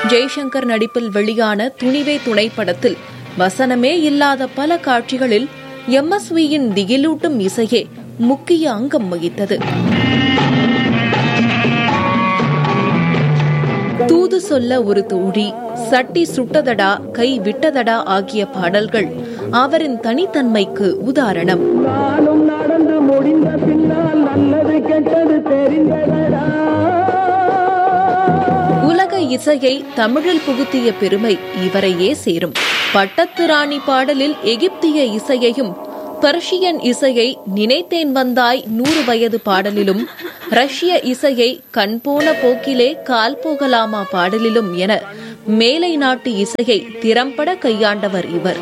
ஜெய்சங்கர் நடிப்பில் வெளியான துணிவே துணை படத்தில் வசனமே இல்லாத பல காட்சிகளில் எம்எஸ்வியின் திகிலூட்டும் இசையே முக்கிய அங்கம் வகித்தது தூது சொல்ல ஒரு தோழி சட்டி சுட்டதடா கை விட்டதடா ஆகிய பாடல்கள் அவரின் தனித்தன்மைக்கு உதாரணம் நானும் நடந்து முடிந்த பின்னால் நல்லது கெட்டது தெரிந்ததடா உலக இசையை தமிழில் புகுத்திய பெருமை இவரையே சேரும் பட்டத்து ராணி பாடலில் எகிப்திய இசையையும் பர்ஷியன் இசையை நினைத்தேன் வந்தாய் நூறு வயது பாடலிலும் ரஷ்ய இசையை கண் போன போக்கிலே கால் போகலாமா பாடலிலும் என மேலை நாட்டு இசையை திறம்பட கையாண்டவர் இவர்